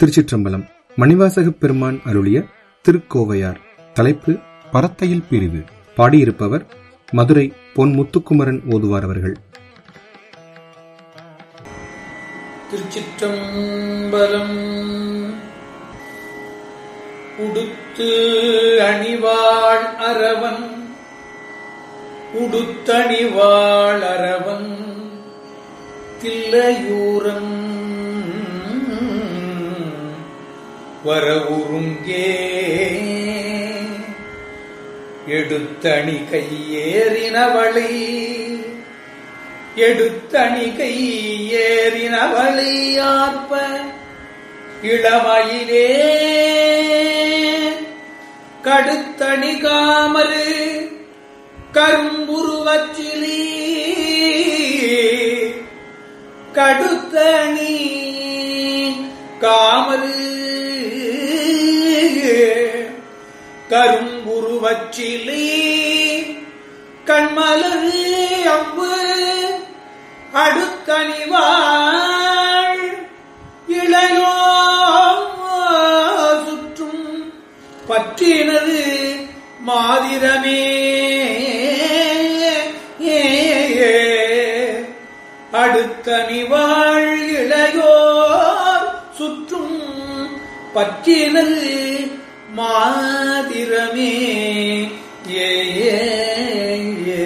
திருச்சிற்றம்பலம் மணிவாசகப் பெருமான் அருளிய திருக்கோவையார் தலைப்பு பரத்தையில் பிரிவு பாடியிருப்பவர் மதுரை பொன் முத்துக்குமரன் ஓதுவார் அவர்கள் திருச்சிற்றம்பலம் உடுத்து அணிவாள் அரவன் உடுத்தணிவாள் அரவன் தில்லையூரன் வரவுருங்கே எடுத்தணி கையேறினவளை எடுத்தணி கையேறினவளை ஆற்ப இளமயிலே கடுத்தணி காமரு கரும்புருவச்சிலி கடுத்தணி காமரு கரும்புருவச்சிலி கண்மலரு அம்பு அடுத்தணிவாள் இளையோ சுற்றும் பற்றினது மாதிரமே அடுத்தணிவாள் இளையோர் சுற்றும் பற்றினது மாதிரமே ஏ ஏ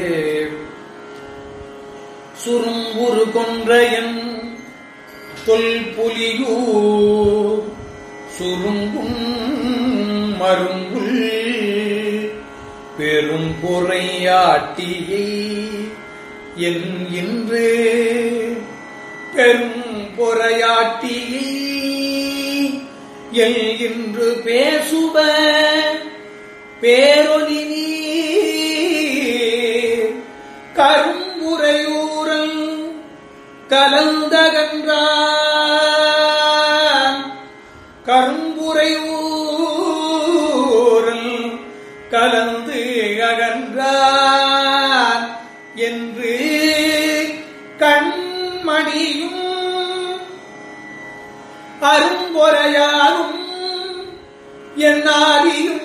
சுரும்புரு கொன்றையன் தொல்புலியூர் சுருங்கும் மருங்குள் பெரும் பொறையாட்டியை என் இன்று பெரும் பொறையாட்டியை எல் இன்று பேசுவ பேரொலி நீர் கரும்புரையூரல் கலந்தகன்றான் கரும்புரையூரல் கலந்து அகன்றான் என்று கண்மணியும் அரும்பொறையாரும் என்னாரியும்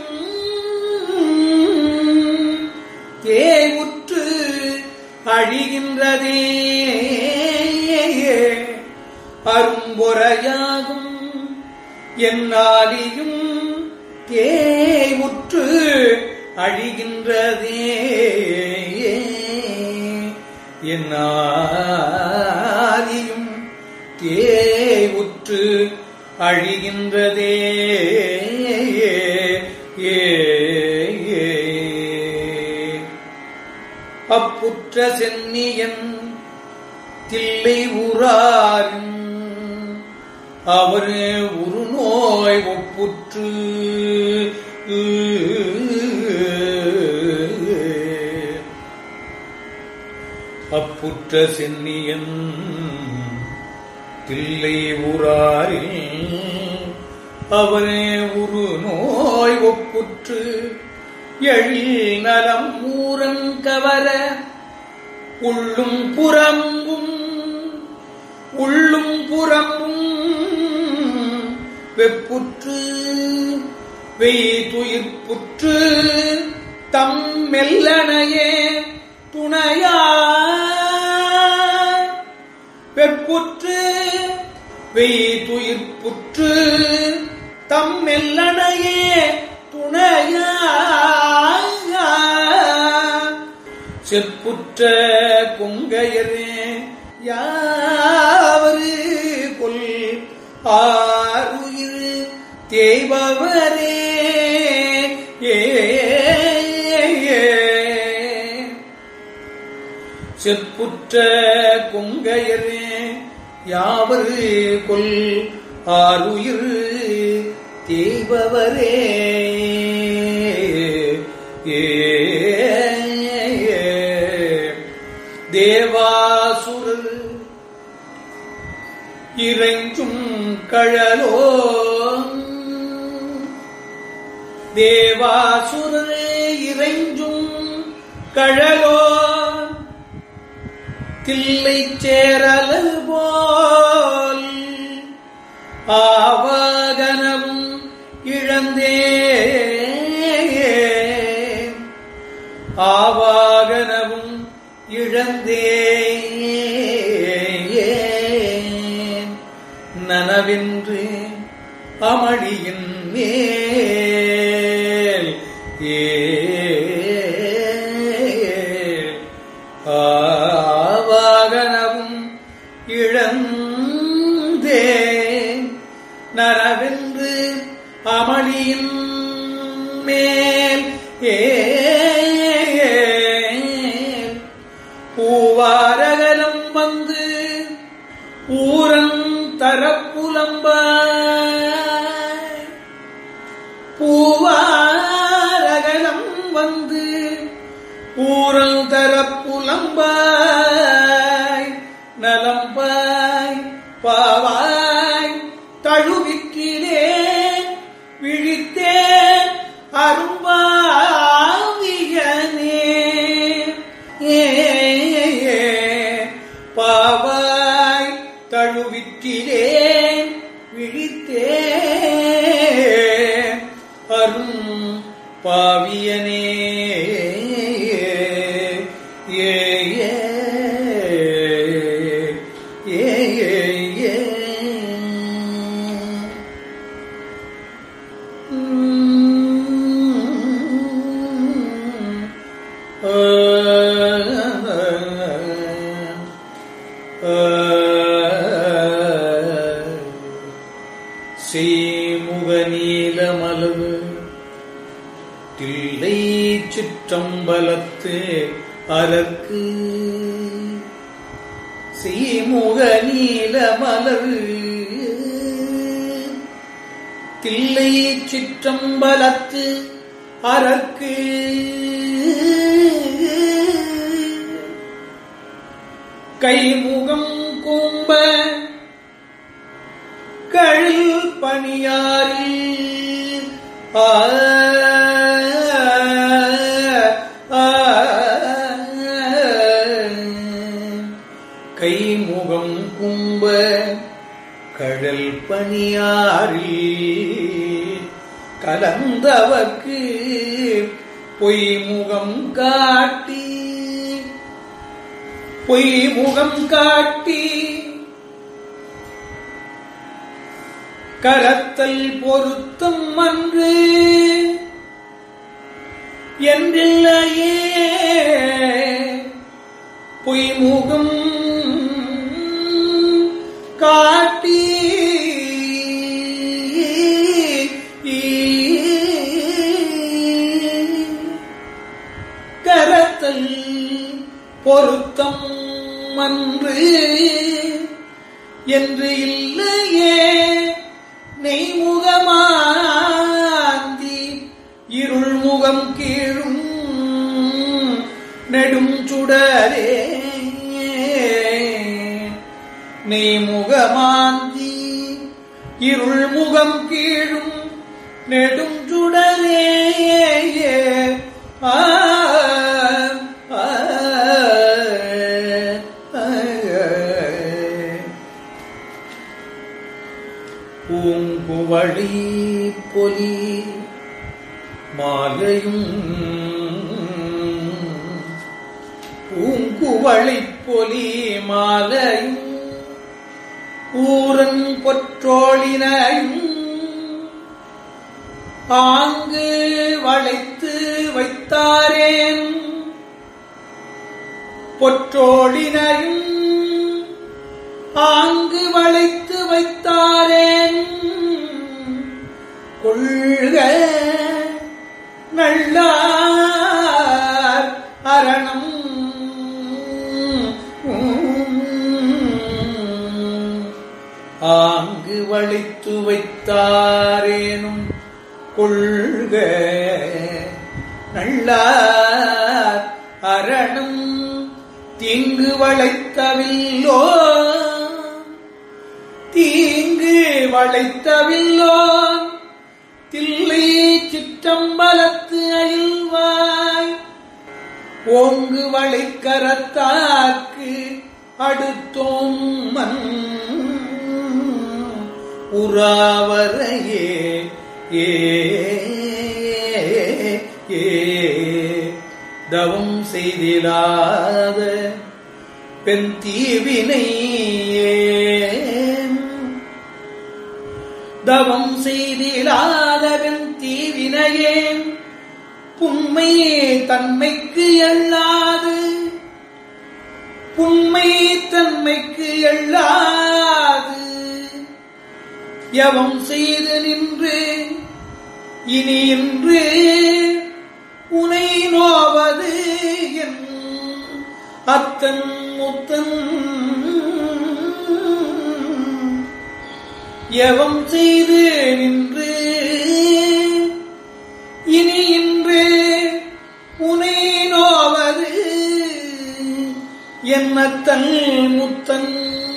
தேவுற்று அழிகின்றதே அரும்பொறையாகும் என்னாலியும் தேவுற்று அழிகின்றதே என்னாலியும் தேவுற்று அழிகின்றதே ஏ அப்புற்ற சென்னியன் தில்லை ஊராரின் அவர் உரு நோய் ஒப்புற்று அப்புற்ற சென்னியன் தில்லை ஊராரில் அவரே உரு நோய் ஒப்புற்று எழில் நலம் ஊரன் கவர உள்ளும் புறம்பும் உள்ளும் புறம்பும் வெப்புற்று வெய் துயிர்ப்புற்று தம் மெல்லனையே துணையா வெப்புற்று வெய் துயிர்ப்புற்று தம் மெல்லனையே துணையா செப்புற்ற கொங்கையரே யாவரு கொல் ஆறுயிர் தேய்பவரே ஏ செப்புற்ற கொங்கையரே யாவரு கொல் ஆறுயிர் தேய்பவரே ஏ தேவாசுரர் இறைஞ்சும் கழலோ தேவாசுரர் இறைஞ்சும் கழலோ தில்லை சேரலல் போல் ஆவாகனவும் இழந்தே ஆவாகனவும் இழந்தே நனவென்று அமளியின் மேல் ஏ ஆவாகனவும் இழந்தே நரவென்று அமளியின் மேல் ஏ பூவாரகலம் வந்து ஊரன் தரப்புலம்பாய் பூவாரகலம் வந்து ஊரல் தரப்புலம்பாய் நலம்பாய் பாவாய் தழுவிக்கிலே விழித்தே அரும்பாவியனே ஏ பாவாய் தழுவிற்றிலே விழித்தே அரும் பாவியனே ஏ ஏ ஏ ஏ சீமுக நீலமலவு தில்லை சிற்றம்பலத்து அரக்கு சீமுக நீலமலவு தில்லை சிற்றம்பலத்து அரக்கு கைமுகம் கூம்ப கழில் பணியாரி ஆ ஆ, கைமுகம் கும்ப கடல் பணியாரி கலந்தவர்க்கு பொய்முகம் காட்டி பொய்முகம் காட்டி கரத்தல் பொருத்தம் அன்று என்றில்லையே பொய்முகம் காட்டி கரத்தல் பொருத்தம் அன்று என்று இல்லையே நெய்முகமாந்தி இருள் முகம் கீழும் நெடும் சுடரே நெய்முகமாந்தி இருள் முகம் கீழும் நெடும் சுடரே ஆ ஆ, ஆ, பூங்குவழி பொலி மாலையும் பூங்குவழி பொலி மாலையும் ஊரன் பொற்றோழினையும் ஆங்கு வளைத்து வைத்தாரேன் பொற்றோழினையும் ஆங்கு வளைத்து வைத்தாரேன் கொள்க நல்லார் அரணம் ஆங்கு வளைத்து வைத்தாரேனும் கொள்க நல்லார் அரணம் தீங்கு வளைத்தவில்லோ தீங்கு வளைத்தவில்லோ தில்லை சிற்றம்பலத்து அயில்வாய் ஓங்கு வளைக்கரத்தாக்கு அடுத்தோம் மன் உறாவரையே ஏ ஏ தவம் செய்திலாத பெண் தீவினை தவம் செய்திலாத பெண் தீவினையே புண்மை தன்மைக்கு எள்ளாது புண்மை தன்மைக்கு எள்ளாது யவம் செய்து நின்று இனி இன்று உனை நோவது என் அத்தன் முத்தன் யவம் செய்து நின்று இனி இன்று உனை நோவது என்னத்தன் முத்தன்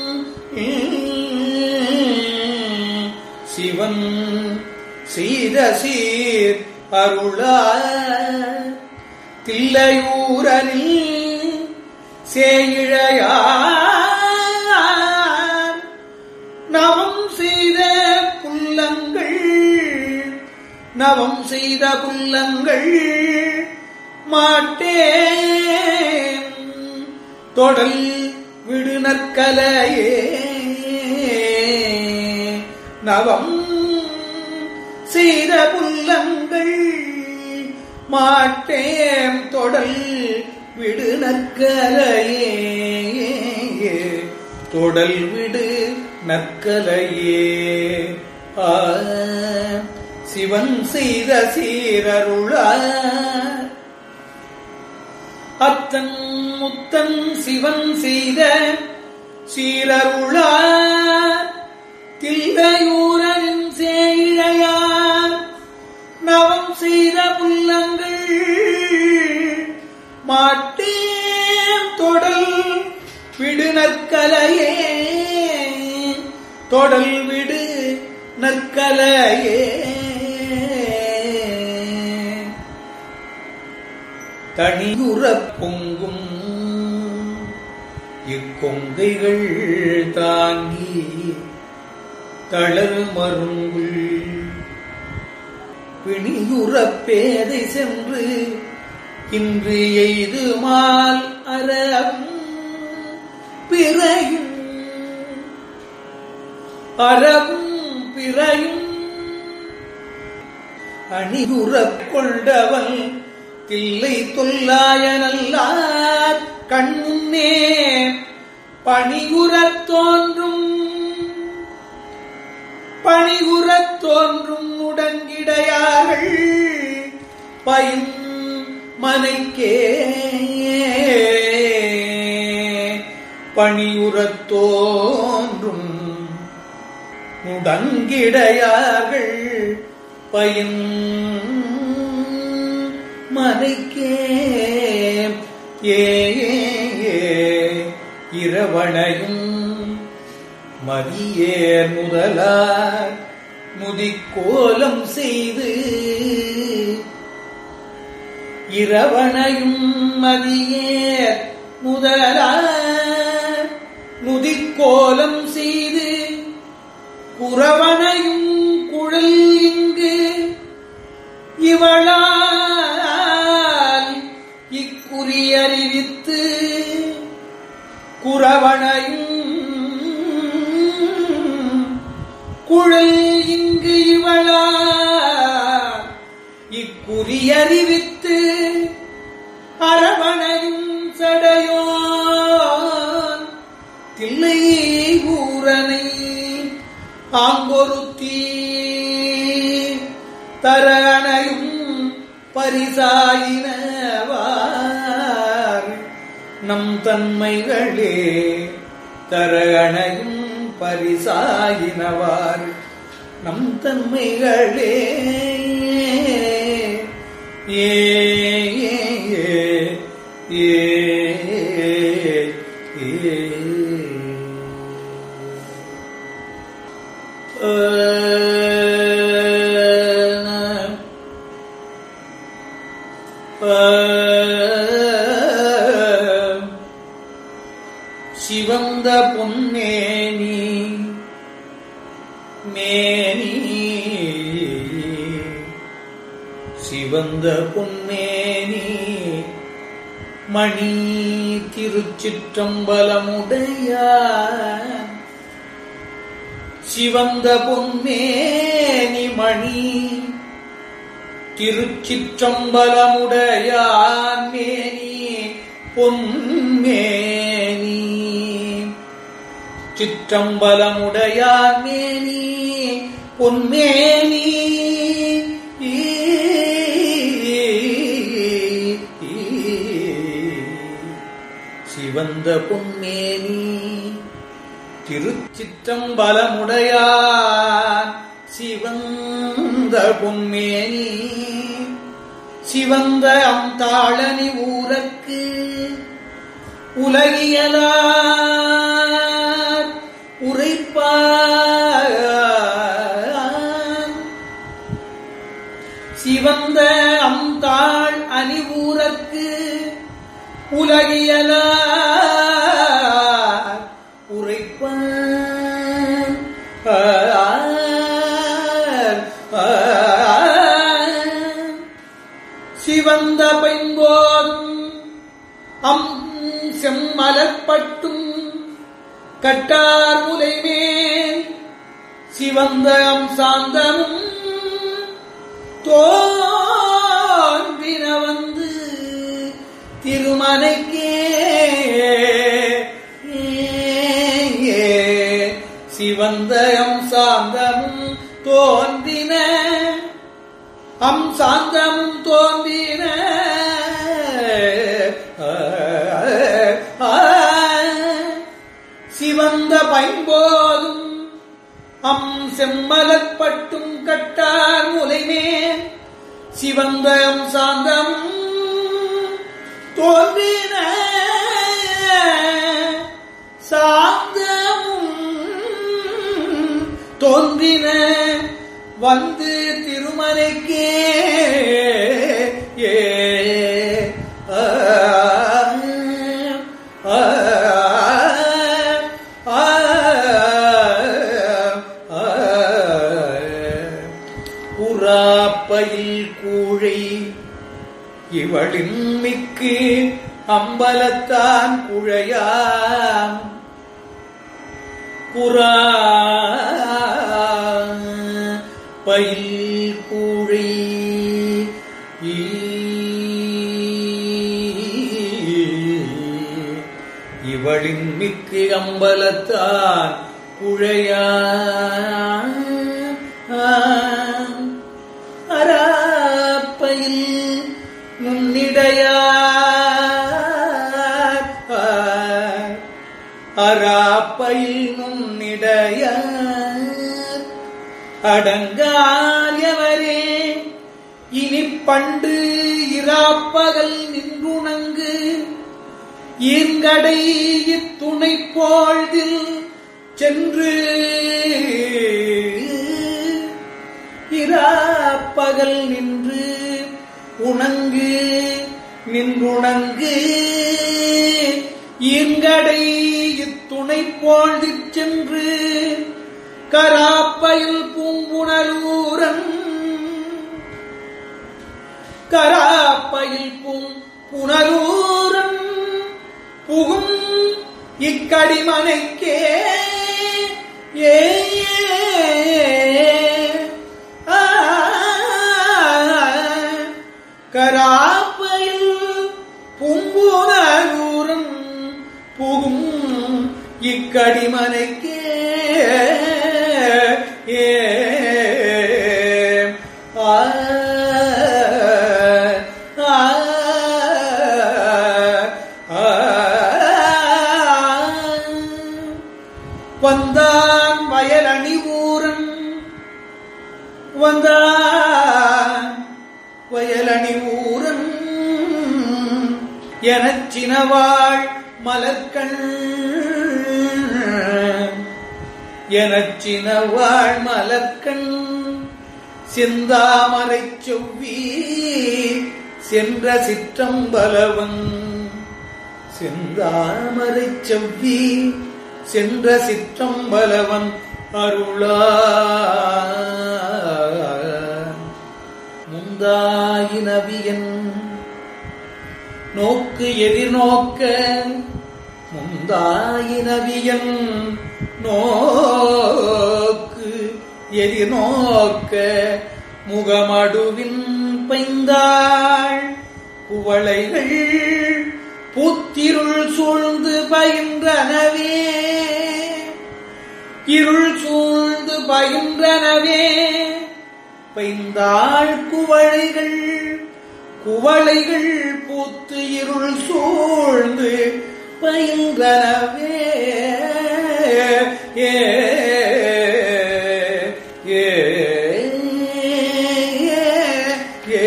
சிவன் செய்த சீர் அருளா தில்லையூரனில் சேயிழையார் நவம் செய்த புல்லங்கள் நவம் செய்த புல்லங்கள் மாட்டேன் தொடல் விடுநற்கலையே நவம் செய்த புல்லங்கள் மாட்டேன் தொடல் விடுநற்கலையே தொடல் விடு நற்கலையே ஆ சிவன் செய்த சீரருளா அத்தன் முத்தன் சிவன் செய்த சீரருளா தில்லையூரன் சேழையார் நவம் செய்த புல்லங்கள் மாட்டேன் தொடல் விடு நற்கலையே தொடல் விடு நற்கலையே தனியுறப் பொங்கும் இக்கொங்கைகள் தாங்கி தளர் மருங்குள் பிணியுறப் பேதை சென்று இன்று எய்து மால் அறம் பிறையும் அறவும் பிறையும் அணியுறப் கொண்டவன் தில்லை தொல்லாயனல்லார் கண்முன்னே பணியுறத் தோன்றும் பணியுறத் தோன்றும் உடங்கிடையார்கள் பயும் மனைக்கே பணியுறத் தோன்றும் முடங்கிடையார்கள் பயின் மனைக்கே ஏ இரவணையும் மதியேர் முதலார் முதிக்கோலம் செய்து இரவணையும் மதியேர் முதலார் முதிக்கோலம் செய்து குறவனையும் குழல் இங்கு இவளால் இக்குறியறிவித்து குறவனையும் குழல் இங்கு இவளால் இக்குறியறிவித்து அரவணையும் சடையோன் தில்லை ஊரனை ஆங்கொருத்தி தரணையும் பரிசாயினவார் நம் தன்மைகளே தரணையும் பரிசாயினவார் நம் தன்மைகளே ஏ ஏ ஏ ஏ சிவந்த பொன்னேனி மே சிவந்த பொன்னேனி மணி திருச்சிற்றம்பலமுடைய சிவந்த பொன்னேனி மணி திருச்சிற்றம்பலமுடையான் மேனி பொன்மேனி சிற்றம்பலமுடையான் மேனி பொன்மேனி சிவந்த பொன்மேனி திருச்சிற்றம்பலமுடையான் சிவந்த பொன்மேனி சிவந்த அந்தாளனி ஊரக்கு உலகியலார் உரைப்பார் சிவந்த அந்தாள் அணிவூரக்கு உலகியலார் உரைப்பார் சிவந்த பைம்போதும் அம் செம்மலப்பட்டும் கட்டார் உலைமேல் சிவந்த அம் சாந்தமும் தோன்றின வந்து திருமலைக்கே சிவந்த அம் சாந்தமும் தோன்றின அம் சாந்தமும் தோன்றின சிவந்த பைம்போதும் அம் செம்மலப்பட்டும் கட்டார் முலைமேல் சிவந்த அம் சாந்தம் தோன்றின சாந்தமும் தோன்றின வந்து திருமலைக்கே ஏ ஆ, ஆ, ஆ, ஆ, புறாப்பையில் கூழை இவளின் மிக்கு அம்பலத்தான் குழையாம் புறா பயில் கூழை இவளின் மிக்கு அம்பலத்தான் குழையா அராப்பையில் முன்னிடையார் அராப்பையில் முன்னிடையார் அடங்காயவரே இனி பண்டு இராப்பகல் நின்றுணங்கு ஈர்கடை இத்துணை போழ்தில் சென்று இராப்பகல் நின்று உணங்கு நின்றுணங்கு ஈர்கடை இத்துணை போழ்திற் சென்று கராப்பையில் பூம்புணலூரன் கராப்பையில் பூம் புனலூரன் புகும் இக்கடிமனைக்கே ஏ ஆ, கராப்பையில் பூம்புனலூரன் புகும் இக்கடிமனைக்கே ஏ ஆ, ஆ, ஆ, வந்தான் வயலணி ஊரன் வந்தான் வயலணி ஊரன் எனச் சினவாள் மலர்கண் எனச் சினவாள் மலர்கண் செந்தாமரைச் செவ்வி சென்ற சிற்றம்பலவன் செந்தாமரைச் செவ்வி சென்ற சிற்றம்பலவன் அருளார் முந்தாயினவியன் நோக்கு எதிர்நோக்க முந்தாயினவியன் நோக்கு எதிர்நோக்க முகமடுவின் பைந்தாள் குவளைகள் பூத்திருள் சூழ்ந்து பயின்றனவே இருள் சூழ்ந்து பயின்றனவே பைந்தாள் குவளைகள் குவளைகள் பூத்து இருள் சூழ்ந்து பயின்றனவே ஏ ஏ ஏ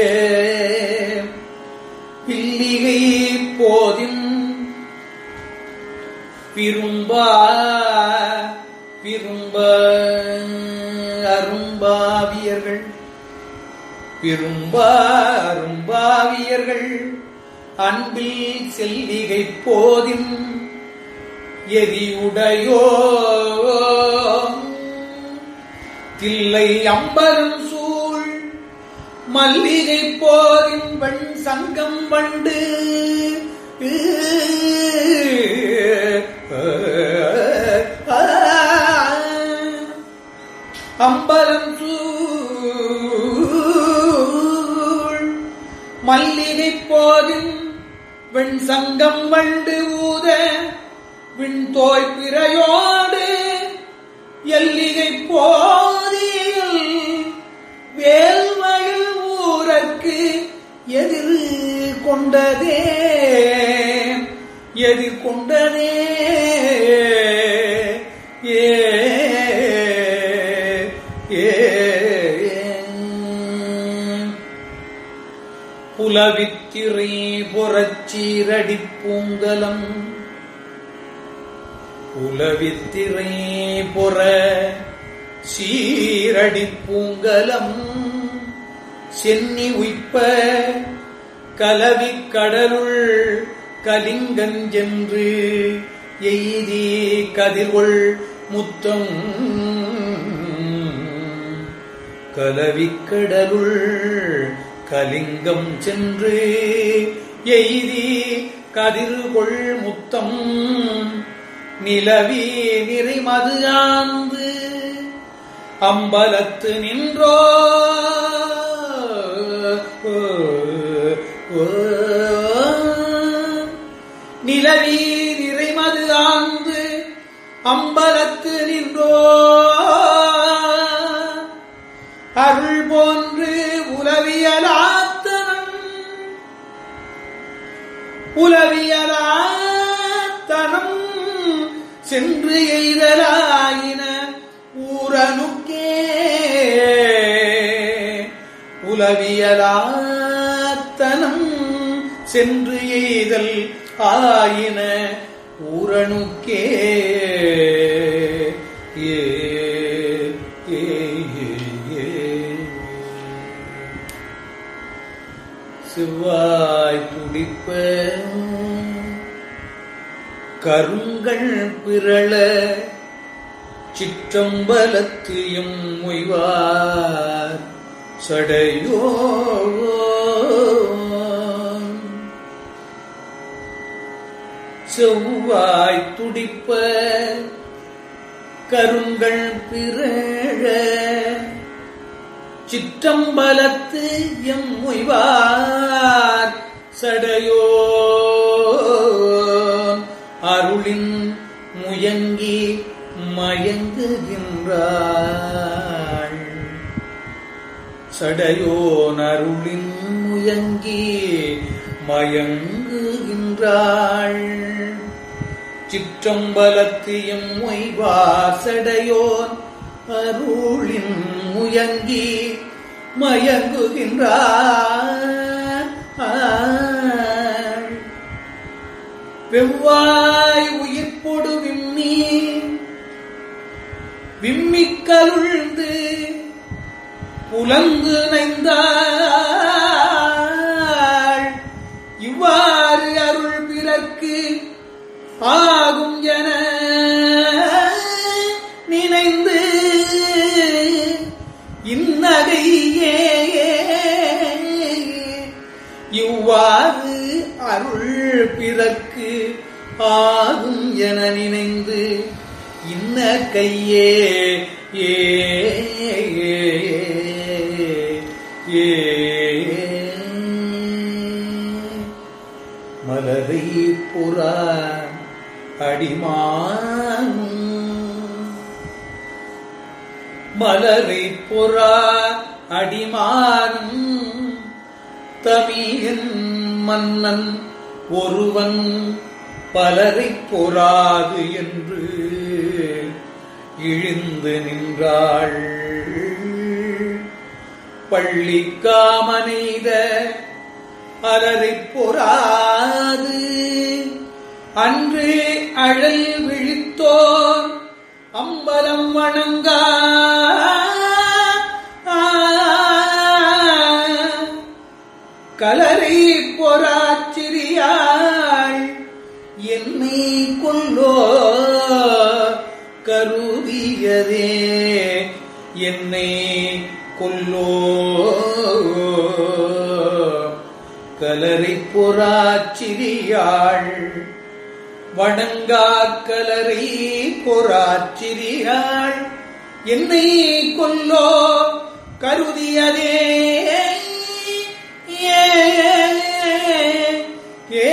பில்லிகை போதின் விரும்பா விரும்ப அரும்பாவியர்கள் விரும்ப அரும்பாவியர்கள் அன்பில் செல்விகை போதின் எரியுடையோ தில்லை அம்பரம் சூழ் மல்லிகை போரின் வண் சங்கம் வண்டு அம்பலம் சூழ் மல்லிகை போரின் வெண் சங்கம் வண்டு ஊத விண்தோய் பிறையோடு எல்லிகை போதியில் வேல்மயில் ஊரற்கு எதிர் கொண்டதே எதிர் கொண்டதே ஏ ஏ புலவித்திரை புறச்சீரடி பூங்கலம் புலவித்திரை புற சீரடி பூங்கலம் சென்னி உய்ப்ப கலவி கடலுள் கலிங்கஞ்சென்று எய்தி கதிர்கொள் முத்தம் கலவிக்கடலுள் கலிங்கம் சென்று எய்தி கதிர்கொள் முத்தம் நிலவி நிறைமது ஆந்து அம்பலத்து நின்றோ நிலவி நிறைமது ஆந்து அம்பலத்து நின்றோ அருள் போன்று உலவியலாத்தனம் உலவியலாத்தனம் சென்று எய்தலாயின ஊரனுக்கே உலவியலாத்தனம் சென்று எய்தல் ஆயின ஊரனுக்கே ஏ ஏ ஏ, ஏ. செவ்வாய் துடிப்ப கருங்கள் பிறள சிற்றம்பலத்து எம் மொய்வார் சடையோ செவ்வாய் துடிப்ப கருங்கள் பிறழ சிற்றம்பலத்து எம் மொய்வார் சடையோ அருளின் முயங்கி மயங்குகின்றாள் சடையோன் அருளின் முயங்கி மயங்குகின்றாள் சிற்றம்பலத்து எம் மொய்வார் சடையோன் அருளின் முயங்கி மயங்குகின்றாள் வெவ்வாய் உயிர்ப்பொடு விம்மி விம்மிக்கருழ்ந்து புலங்கு நைந்தாள் இவ்வாறு அருள் பிறர்க்கு ஆகும் என நினைந்து இன்னகையே இவ்வாறு அருள் பிறர்க்கு ஆகும் என நினைந்து இன்ன கையே ஏ ஏ மலரை புறா அடிமானும் மலரை புறா அடிமானும் தமிழன் மன்னன் ஒருவன் பலரை பொறாது என்று இழிந்து நின்றாள் பள்ளி காமனைத அலரை பொறாது அன்று அழல் விழித்தோர் அம்பலம் வணங்கா கலரை பொறாச்சிரியாள் என்னை கொல்லோ கருதியதே என்னை கொல்லோ கலரை பொறாச்சிரியாள் வணங்கா கலரை பொறாச்சிரியாள் என்னை கொல்லோ கருதியதே ஏ ஏ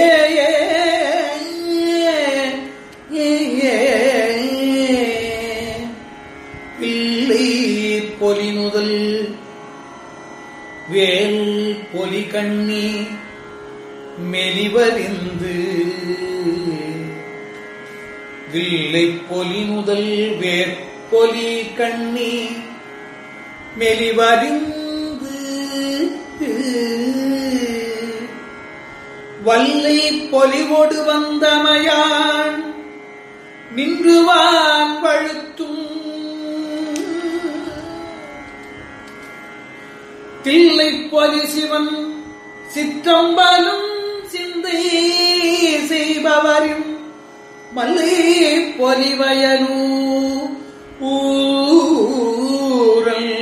பிள்ளை பொலிமுதல் வேல் பொலி கண்ணி மெலிவறிந்து வில்லை பொலி முதல் வேற்பொலி கண்ணி மெலிவறிந்து வல்லை பொலிவோடு வந்தமையான் நின்றுவான் பழுத்தும் தில்லை பொலி சிவன் சிற்றம்பலும் சிந்தை செய்பவரின் மல்லை பொலிவயலூ ஊரல்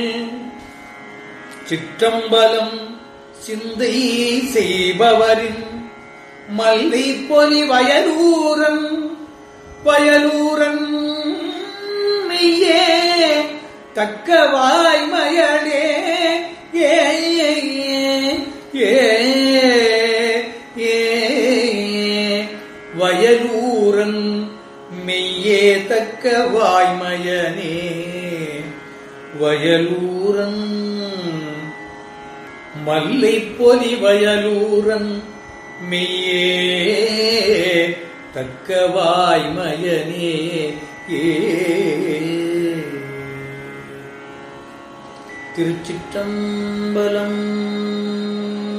சிற்றம்பலம் சிந்தை செய்பவரின் மல்லை பொலி வயலூரன் வயலூரன் மெய்யே தக்க வாய்மயலே ஏ ஏ ஏ ஏ வயலூரன் மெய்யே தக்க வாய்மயனே வயலூரன் மல்லை பொலி வயலூரன் மெய்யே தக்க வாய்மயனே ஏ திருச்சிற்றம்பலம்